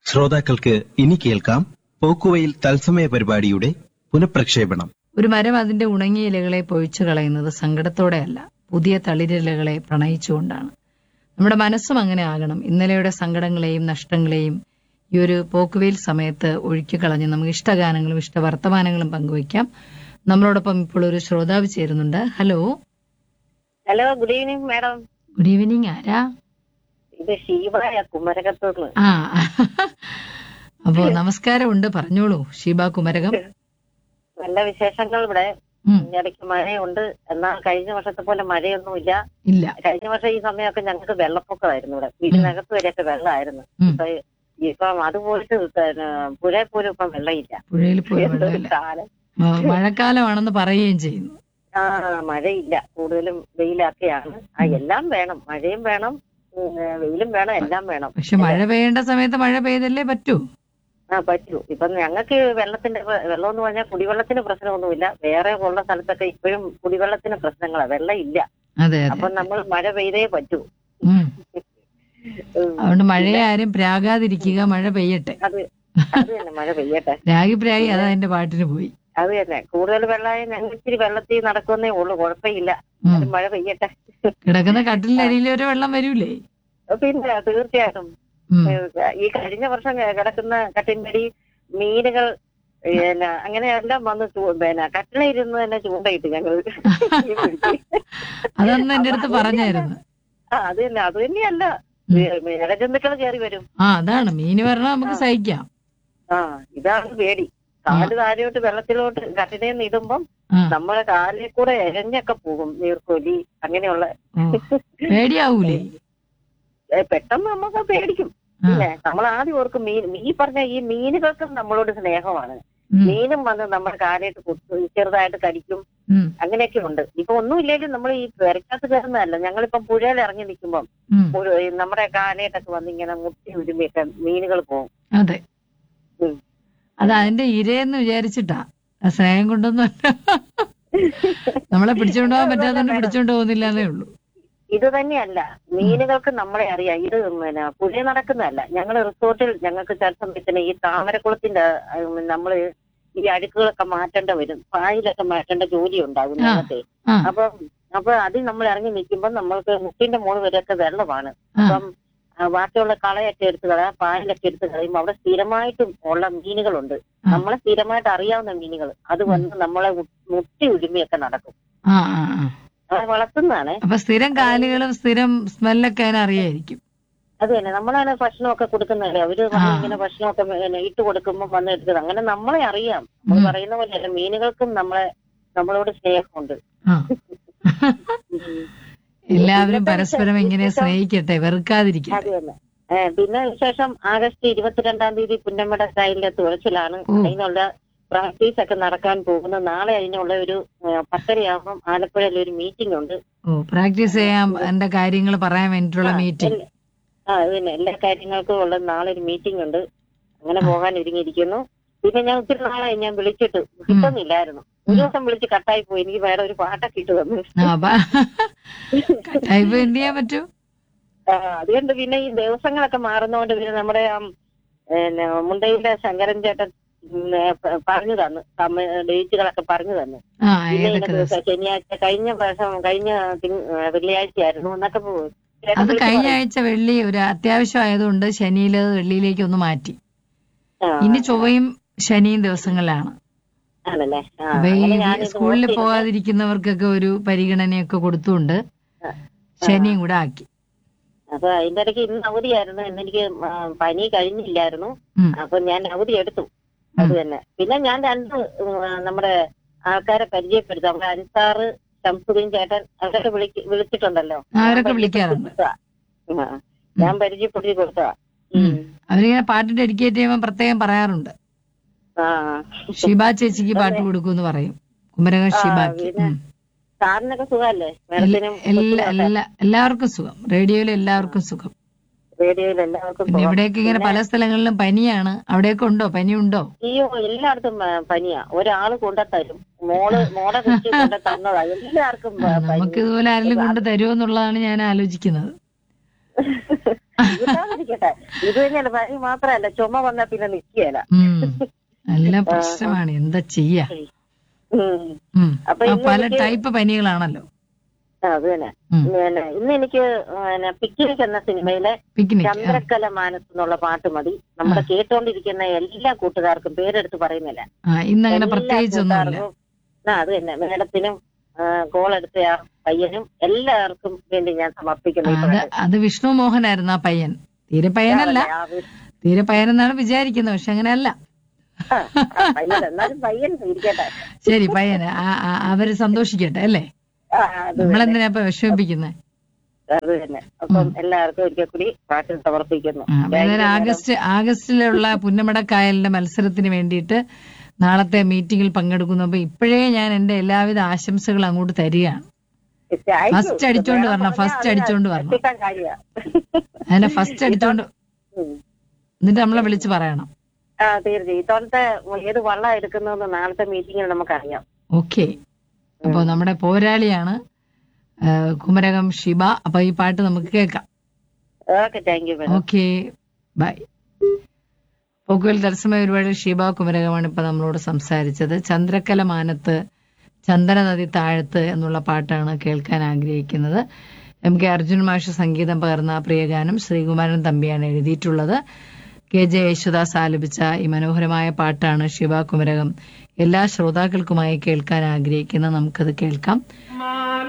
ശ്രോതാക്കൾക്ക് ഇനി കേൾക്കാം പോക്കുവയിൽ തത്സമയ പരിപാടിയുടെ പുനഃപ്രക്ഷേപണം ഒരു മരം അതിന്റെ ഉണങ്ങിയ ഇലകളെ പൊഴിച്ചു കളയുന്നത് സങ്കടത്തോടെയല്ല പുതിയ തളിരിലകളെ പ്രണയിച്ചുകൊണ്ടാണ് നമ്മുടെ മനസ്സും അങ്ങനെ ആകണം ഇന്നലെയുടെ സങ്കടങ്ങളെയും നഷ്ടങ്ങളെയും ഈ ഒരു പോക്കുവെയിൽ സമയത്ത് ഒഴുക്കി കളഞ്ഞ് നമുക്ക് ഇഷ്ടഗാനങ്ങളും ഇഷ്ടവർത്തമാനങ്ങളും പങ്കുവയ്ക്കാം നമ്മളോടൊപ്പം ഇപ്പോൾ ഒരു ശ്രോതാവ് ചേരുന്നുണ്ട് hello hello good evening madam good evening ആരാ ഇത് ഷീബായ കുമരകത്തൂർന്ന് ആ അപ്പോ നമസ്കാരമുണ്ട് പറഞ്ഞോളൂ ഷീബ കുമരകം നല്ല വിശേഷങ്ങൾ ഇവിടെ ഉം, ഇടയ്ക്ക് മഴയുണ്ട് എന്നാൽ കഴിഞ്ഞ വർഷത്തെ പോലെ മഴയൊന്നുമില്ല ഇല്ല കഴിഞ്ഞ വർഷം ഈ സമയമൊക്കെ ഞങ്ങൾക്ക് വെള്ളപ്പൊക്കമായിരുന്നു ഇവിടെ വീടിനകത്ത് വരെയൊക്കെ വെള്ളമായിരുന്നു ഉം. ഇപ്പൊ ഇപ്പം അത് പോയിട്ട് പിന്നെ പുഴയിൽ പോലും ഇപ്പം വെള്ളമില്ല പുഴയിൽ പോയി എന്തൊരു വെള്ളമില്ല കാലം മ- മഴക്കാലമാണെന്ന് പറയുകയും ചെയ്യുന്നു ആ മഴയില്ല കൂടുതലും വെയിലൊക്കെയാണ് ആ എല്ലാം വേണം മഴയും വേണം ഉം, വെയിലും വേണം എല്ലാം വേണം പക്ഷെ മഴ പെയ്യേണ്ട സമയത്ത് മഴ പെയ്തല്ലേ പറ്റൂ ആ പറ്റൂ ഇപ്പൊ ഞങ്ങൾക്ക് വെള്ളത്തിന്റെ പ്ര- വെള്ളം എന്ന് പറഞ്ഞാൽ കുടിവെള്ളത്തിന് പ്രശ്നമൊന്നുമില്ല വേറെ ഉള്ള സ്ഥലത്തൊക്കെ ഇപ്പോഴും കുടിവെള്ളത്തിന് പ്രശ്നങ്ങളാ വെള്ളം ഇല്ല അതെ അപ്പൊ അതെ നമ്മൾ മഴ പെയ്തേ പറ്റൂ ഉം. ഉം. അതുകൊണ്ട് മഴയെ ആരും പ്രാകാതിരിക്കുക മഴ പെയ്യട്ടെ അത് അത് തന്നെ മഴ പെയ്യട്ടെ രാഗി പ്രാഗി അത് അതിന്റെ പാട്ടിന് പോയി അത് തന്നെ കൂടുതൽ വെള്ളമായി ഞങ്ങൾ ഇച്ചിരി വെള്ളത്തിൽ നടക്കുന്നേ ഉള്ളൂ കുഴപ്പമില്ല ഉം. അത് മഴ പെയ്യട്ടെ കിടക്കുന്ന കട്ടിലിനടിയിൽ ഒരു വെള്ളം വരൂലേ പിന്നെ തീർച്ചയായിട്ടും ഉം. ഏഹ് ഈ കഴിഞ്ഞ വർഷം കിടക്കുന്ന കട്ടിൻപടി മീനുകൾ പിന്നെ അങ്ങനെ എല്ലാം വന്ന് ചൂ- പിന്നെ കട്ടിലിരുന്ന് തന്നെ ചൂണ്ടയിട്ട് ഞങ്ങൾ അതൊന്നും എന്റെ അടുത്ത് പറഞ്ഞായിരുന്നു ആ അത് തന്നെ അത് തന്നെയല്ല ഇടജന്തുക്കൾ കയറി വരും ആ അതാണ് മീന് പറഞ്ഞാൽ നമുക്ക് സഹിക്കാം ആ ഇതാണ് പേടി കാല് താഴോട്ട് വെള്ളത്തിലോട്ട് കട്ടിലേന്ന് ഇടുമ്പം ആ നമ്മളെ കാലിൽ കൂടെ എഴഞ്ഞൊക്കെ പോകും നീർക്കോലി അങ്ങനെയുള്ള ഓ. പേടിയാവൂലേ ഏ, പെട്ടെന്ന് നമുക്ക് പേടിക്കും ആ ഇല്ലേ നമ്മൾ ആദ്യം ഓർക്കും മീൻ ഈ പറഞ്ഞ ഈ മീനുകൾക്കും നമ്മളോട് സ്നേഹമാണ് ഉം, മീനും വന്ന് നമ്മുടെ കാലായിട്ട് കുത്തും ചെറുതായിട്ട് കടിക്കും ഉം, അങ്ങനെയൊക്കെ ഉണ്ട് ഇപ്പൊ ഒന്നുമില്ലെങ്കിലും നമ്മൾ ഈ പെരക്കകത്ത് കയറുന്നതല്ല ഞങ്ങളിപ്പം പുഴയിൽ ഇറങ്ങി നിൽക്കുമ്പം ഉം. പുഴ- ഈ നമ്മുടെ കാലയിട്ടൊക്കെ വന്ന് ഇങ്ങനെ മുട്ടി ഉരുമിയൊക്കെ മീനുകൾ പോകും അതെ ഉം. അത് അതിന്റെ ഇരയെന്ന് വിചാരിച്ചിട്ടാ ആ സ്നേഹം കൊണ്ടൊന്നും അല്ല. നമ്മളെ പിടിച്ചോണ്ട് പോകാൻ പറ്റാത്തോണ്ട് പിടിച്ചോണ്ട് പോകുന്നില്ല എന്നേ ഉള്ളൂ ഇത് തന്നെയല്ല മീനുകൾക്ക് നമ്മളെ അറിയാം ഇത് പിന്നെ പുഴ നടക്കുന്നതല്ല ഞങ്ങൾ റിസോർട്ടിൽ ഞങ്ങൾക്ക് ചില സമയത്തിന് ഈ താമരക്കുളത്തിന്റെ ഉം, നമ്മള് ഈ അഴുക്കുകളൊക്കെ മാറ്റേണ്ട വരും പായലൊക്കെ മാറ്റേണ്ട ജോലി ഉണ്ടാകും ആ. ഞങ്ങൾക്ക് ആ അപ്പൊ അപ്പൊ അതിൽ നമ്മൾ ഇറങ്ങി നിൽക്കുമ്പോൾ നമ്മൾക്ക് മുട്ടിന്റെ മോള് വരെയൊക്കെ വെള്ളമാണ് ആ അപ്പം ആ, ബാക്കിയുള്ള കളയൊക്കെ എടുത്ത് കളയാം പായലൊക്കെ എടുത്ത് കളയുമ്പോൾ അവിടെ സ്ഥിരമായിട്ടും ഉള്ള മീനുകളുണ്ട് ആ. നമ്മളെ സ്ഥിരമായിട്ട് അറിയാവുന്ന മീനുകൾ അത് വന്ന് നമ്മളെ മു- മുട്ടി ഉരുമിയൊക്കെ നടക്കും ആ ആ ആ അത് വളർത്തുന്നതാണ് അപ്പൊ സ്ഥിരം കാലുകളും സ്ഥിരം സ്മെല്ലൊക്കെ അതിന് അറിയായിരിക്കും അത് തന്നെ നമ്മളാണ് ഭക്ഷണമൊക്കെ കൊടുക്കുന്നതല്ലേ അവര് വന്ന് ആ. ഇങ്ങനെ ഭക്ഷണമൊക്കെ പിന്നെ ഇട്ട് കൊടുക്കുമ്പോൾ വന്ന് എടുക്കുന്നത് അങ്ങനെ നമ്മളെ അറിയാം നമ്മൾ ഉം. പറയുന്ന പോലെയല്ല മീനുകൾക്കും നമ്മളെ നമ്മളോട് സ്നേഹമുണ്ട് ആ ഉം. എല്ലാവരും ഇന്നത്തെ പരസ്പരം ഇങ്ങനെ വിശേഷം- സ്നേഹിക്കട്ടെ വെറുക്കാതിരിക്കട്ടെ അത് തന്നെ ഏ, പിന്നെ വിശേഷം ആഗസ്റ്റ് ഇരുപത്തിരണ്ടാം തീയതി പുന്നമ്മട സ്റ്റൈലിലെ തുഴച്ചിലാണ് ഉം. അതിനുള്ള പ്രാക്ടീസ് ഒക്കെ നടക്കാൻ പോകുന്നു നാളെ അതിനുള്ള ഒരു ഏ, പത്തരയാകുമ്പം ആലപ്പുഴയിൽ ഒരു മീറ്റിംഗ് ഉണ്ട് ഓ പ്രാക്ടീസ് ചെയ്യാൻ എന്റെ കാര്യങ്ങൾ പറയാൻ വേണ്ടിയിട്ടുള്ള ആ, മീറ്റിംഗ് എല്ലാ- ആ അത് തന്നെ എല്ലാ കാര്യങ്ങൾക്കും ഉള്ള നാളെ ഒരു മീറ്റിംഗ് ഉണ്ട് അങ്ങനെ പോകാൻ ഒരുങ്ങിയിരിക്കുന്നു പിന്നെ ഞാൻ ഒത്തിരി നാളായി ഞാൻ വിളിച്ചിട്ട് കിട്ടുന്നില്ലായിരുന്നു ഒരു ദിവസം വിളിച്ച് കട്ടായി പോയി എനിക്ക് വേറെ ഒരു പാട്ടൊക്കെ ഇട്ട് തന്നു ടൈപ്പ് എന്ത് ചെയ്യാൻ പറ്റൂ ആ, അതുകൊണ്ട് പിന്നെ ഈ ദിവസങ്ങളൊക്കെ മാറുന്നോണ്ട് പിന്നെ നമ്മുടെ ആ, പിന്നെ മുണ്ടയിലെ ശങ്കരൻ ചേട്ടൻ ഉം, ഏ, പ- പറഞ്ഞു തന്നു സമയ ഡേറ്റുകളൊക്കെ പറഞ്ഞു തന്നു ആ പിന്നെ ഇന്ന ഏതൊക്കെ ദിവസം ദിവസം ശനിയാഴ്ച കഴിഞ്ഞ പ്രാവശ്യം കഴിഞ്ഞ തിങ്- ഏ, വെള്ളിയാഴ്ചയായിരുന്നു എന്നൊക്കെ പോ- ചേട്ടൻ അത് വിളിച്ച് കഴിഞ്ഞ പറഞ്ഞു. ആഴ്ച വെള്ളി ഒരു അത്യാവശ്യം ആയതുകൊണ്ട് ശനിയില് വെള്ളിയിലേക്ക് ഒന്ന് മാറ്റി ആ, ഇനി ചൊവ്വയും ശനിയും ദിവസങ്ങളിലാണ് ആണല്ലേ ആ, അപ്പൊ ഈ അങ്ങനെ ഞാനിത് സ്കൂളിൽ ഓർത്തിരുന്നു. പോകാതിരിക്കുന്നവർക്കൊക്കെ ഒരു പരിഗണനയൊക്കെ കൊടുത്തുകൊണ്ട് ശനിയും കൂടെ ആക്കി അപ്പൊ അതിന്റെ ഇടയ്ക്ക് ഇന്ന് അവധിയായിരുന്നു ഇന്ന് എനിക്ക് ആ, പനി കഴിഞ്ഞില്ലായിരുന്നു ഉം. അപ്പൊ ഞാൻ അവധി എടുത്തു അത് തന്നെ പിന്നെ ഞാൻ രണ്ട് ഉം, ആ, നമ്മുടെ ആൾക്കാരെ പരിചയപ്പെടുത്തും നമ്മുടെ അൻസാറ് ശംസുദ്ദീൻ ചേട്ടൻ അവരൊക്കെ വിളിക്ക് വിളിച്ചിട്ടുണ്ടല്ലോ അവരൊക്കെ ഞാൻ വിളിക്കാറുണ്ട്. പരിചയപ്പെടുത്തി കൊടുത്തതാ. ആ, ഞാൻ പരിചയപ്പെടുത്തി കൊടുത്തതാ ഉം. അവരിങ്ങനെ പാട്ട് ഡെഡിക്കേറ്റ് ചെയ്യുമ്പോൾ പ്രത്യേകം പറയാറുണ്ട് ആ ഷിബ ചേച്ചിക്ക് പാട്ട് കൊടുക്കുമെന്ന് പറയും കുമരകം ആ, ഷിബാക്ക് പിന്നെ ഉം. സാറിനൊക്കെ സുഖമല്ലേ മേഡത്തിനും എല്ലാ എല്ലാ എല്ലാവർക്കും സുഖം റേഡിയോയിൽ എല്ലാവർക്കും സുഖം റേഡിയോയിൽ എല്ലാവർക്കും പിന്നെ സുഖം. ഇവിടേക്ക് ഇങ്ങനെ പല സ്ഥലങ്ങളിലും പനിയാണ് അവിടെയൊക്കെ ഉണ്ടോ പനി ഉണ്ടോ അയ്യോ എല്ലായിടത്തും ആ, പനിയാ ഒരാള് കൊണ്ടുത്തരും മോള് മോടെ കുട്ടി കൊണ്ടു തന്നതാ എല്ലാവർക്കും ആ, പ- പനി നമുക്ക് ഇതുപോലെ ആരെങ്കിലും കൊണ്ട് തരുമോ എന്നുള്ളതാണ് ഞാൻ ആലോചിക്കുന്നത് കിട്ടാതിരിക്കട്ടെ ഇത് തന്നെയല്ല പനി മാത്രല്ല ചുമ വന്നാ പിന്നെ നിക്കുകയല്ല ഉം. നല്ല പ്രശ്നമാണ് എന്താ ചെയ്യാ ഉം. ഉം. അപ്പൊ ആ, ഇന്ന് പല എനിക്ക് ടൈപ്പ് പനികളാണല്ലോ ആ, അത് തന്നെ ഉം. പിന്നെ ഇന്ന് എനിക്ക് പിന്നെ പിക്നിക് എന്ന സിനിമയിലെ പിക്നിക് ആ. ചന്ദ്രക്കല മാനസ് എന്നുള്ള പാട്ട് മതി നമ്മുടെ കേട്ടോണ്ടിരിക്കുന്ന എല്ലാ കൂട്ടുകാർക്കും പേരെടുത്ത് പറയുന്നില്ല ആ ഇന്ന് അങ്ങനെ എല്ലാ പ്രത്യേകിച്ചൊന്നുമില്ല കൂട്ടുകാർക്കും ആ അത് തന്നെ മേഡത്തിനും കോൾ എടുത്ത ആ പയ്യനും എല്ലാവർക്കും വേണ്ടി ഞാൻ സമർപ്പിക്കുന്നു ഈ അത് പാട്ട്. അത് വിഷ്ണു മോഹനായിരുന്നു ആ പയ്യൻ തീരെ പയ്യനല്ല ആ, വി- തീരെ പയ്യനെന്നാണ് വിചാരിക്കുന്നത് പക്ഷെ അങ്ങനെയല്ല ആ, ആ, പയ്യൻ എന്നാലും പയ്യൻ ഇരിക്കട്ടെ ശരി പയ്യന് ആ- ആ- അവര് സന്തോഷിക്കട്ടെ അല്ലേ ആ, അത് നമ്മളെന്തിനാ ഇപ്പൊ വിഷമിപ്പിക്കുന്നത് അത് തന്നെ അപ്പം എല്ലാവർക്കും ഒരിക്കൽ കൂടി പാട്ട് സമർപ്പിക്കുന്നു അതായത് ആഗസ്റ്റ് ആഗസ്റ്റിലുള്ള പുന്നമടക്കായലിന്റെ മത്സരത്തിന് വേണ്ടിയിട്ട് നാളത്തെ മീറ്റിംഗിൽ പങ്കെടുക്കുന്നു അപ്പൊ ഇപ്പോഴേ ഞാൻ എന്റെ എല്ലാവിധ ആശംസകൾ അങ്ങോട്ട് തരികയാണ് ഫസ്റ്റ് അടിച്ചോണ്ട് വരണം ഫസ്റ്റ് അടിച്ചോണ്ട് വരണം അതിനെ ഫസ്റ്റ് അടിച്ചോണ്ട് എന്നിട്ട് നമ്മളെ വിളിച്ച് പറയണം ആ തീർച്ചയായും ഇത്തവണത്തെ ഏത് വള്ളം എടുക്കുന്നതെന്ന് നാളത്തെ മീറ്റിംഗിൽ നമുക്കറിയാം ഓക്കെ അപ്പൊ നമ്മുടെ പോരാളിയാണ് ആ, കുമരകം ഷിബ അപ്പൊ ഈ പാട്ട് നമുക്ക് കേൾക്കാം okay thank you madam okay bye പോക്കുവൽ തത്സമയ ഒരുപാട് ഷീബ കുമരകമാണ് ഇപ്പൊ നമ്മളോട് സംസാരിച്ചത് ചന്ദ്രക്കല മാനത്ത് ചന്ദന നദി താഴത്ത് എന്നുള്ള പാട്ടാണ് കേൾക്കാൻ ആഗ്രഹിക്കുന്നത് എം കെ അർജുൻ മാഷ് സംഗീതം പകർന്ന പ്രിയഗാനം ശ്രീകുമാരൻ തമ്പിയാണ് എഴുതിയിട്ടുള്ളത് കെ ജെ യേശുദാസ് ആലപിച്ച ഈ മനോഹരമായ പാട്ടാണ് ശിവ കുമരകം എല്ലാ ശ്രോതാക്കൾക്കുമായി കേൾക്കാൻ ആഗ്രഹിക്കുന്ന നമുക്കത് കേൾക്കാം